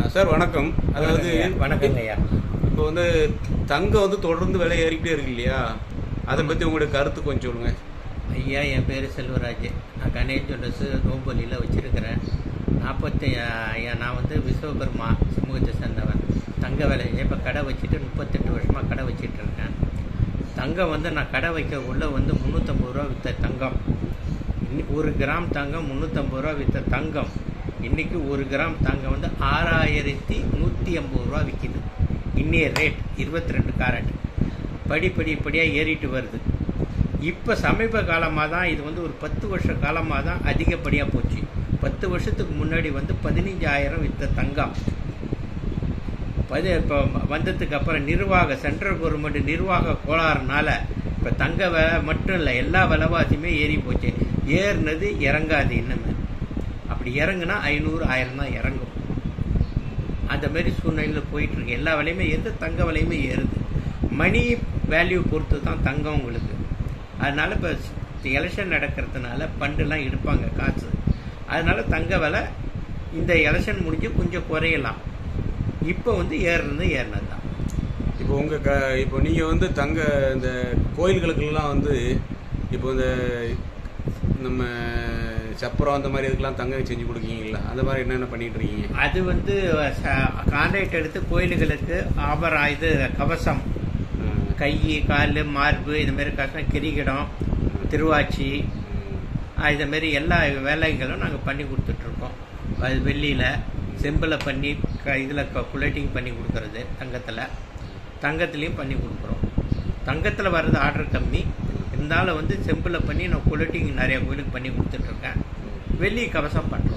sir வணக்கம் அதாவது வணக்கங்க ஐயா இப்போ வந்து தங்கம் வந்து தொடர்ந்து விலை ஏறிக்கிட்டே இருக்கு இல்லையா அதை பத்தி உங்களுடைய கருத்து கொஞ்சம் சொல்லுங்க ஐயா என் பேர் செல்வராஜ் நான் கணேஷ் ஜுவல்லர்ஸு நோம்பொலியில் வச்சுருக்கிறேன் நாற்பத்தி ஐயா நான் வந்து விஸ்வகர்மா சமூகத்தை சேர்ந்தவன் தங்க வேலை இப்போ கடை வச்சுட்டு முப்பத்தெட்டு வருஷமாக கடை வச்சிட்டு இருக்கேன் தங்கம் வந்து நான் கடை வைக்க உள்ள வந்து முந்நூற்றம்பது ரூபா விற்ற தங்கம் இன்னி ஒரு கிராம் தங்கம் முந்நூற்றம்பது ரூபா விற்ற தங்கம் இன்றைக்கி ஒரு கிராம் தங்கம் வந்து ஆறாயிரத்தி நூற்றி ஐம்பது ரூபா விற்கிது இன்னைய ரேட் இருபத்தி ரெண்டு கேரட் படிப்படி படியாக ஏறிட்டு வருது இப்போ சமீப காலமாக தான் இது வந்து ஒரு பத்து வருஷ காலமாக தான் அதிகப்படியாக போச்சு பத்து வருஷத்துக்கு முன்னாடி வந்து பதினஞ்சாயிரம் விற்ற தங்கம் பதி இப்போ வந்ததுக்கு அப்புறம் நிர்வாக சென்ட்ரல் கவர்மெண்ட் நிர்வாக கோளாறுனால இப்போ தங்க விலை மட்டும் இல்லை எல்லா விலைவாசியுமே ஏறி போச்சு ஏறினது இறங்காது இன்னுமே அப்படி இறங்குனா ஐநூறு ஆயிரம் தான் இறங்கும் அந்த மாதிரி சூழ்நிலையில் போயிட்டு இருக்கு எல்லா விலையுமே ஏறுது தங்க விலையுமே ஏறுது மணி வேல்யூ பொறுத்து தான் தங்கம் உங்களுக்கு அதனால இப்போ எலெக்ஷன் நடக்கிறதுனால பண்டுலாம் எடுப்பாங்க காசு அதனால தங்க விலை இந்த எலெக்ஷன் முடிஞ்சு கொஞ்சம் குறையலாம் இப்போ வந்து ஏறுறது ஏறினது தான் இப்போ உங்க க இப்போ நீங்க வந்து தங்க இந்த கோயில்களுக்கெல்லாம் வந்து இப்போ இந்த நம்ம சப்பரம் அந்த மாதிரி இதுக்கெல்லாம் தங்கம் செஞ்சு கொடுக்கீங்களா அந்த மாதிரி என்னென்ன பண்ணிட்டு இருக்கீங்க அது வந்து கான்ட்ராக்ட் எடுத்து கோயில்களுக்கு ஆபரம் இது கவசம் ம், கை கால் மார்பு இது மாதிரி கஷ்டம் கிரிகிடம் திருவாச்சி ம், ஆஹ் இந்த மாதிரி எல்லா வேலைகளும் நாங்கள் பண்ணி கொடுத்துட்ருக்கோம் அது வெள்ளியில் செம்பில் பண்ணி க இதில் குலேட்டிங் பண்ணி கொடுக்கறது தங்கத்தில் தங்கத்துலேயும் பண்ணி கொடுக்குறோம் தங்கத்தில் வர்றது ஆர்டர் கம்மி இருந்தாலும் வந்து செம்பில் பண்ணி நான் குலேட்டிங் நிறைய கோயிலுக்கு பண்ணி கொடுத்துட்ருக்கேன் வெள்ளி கவசம் பண்ணுறேன்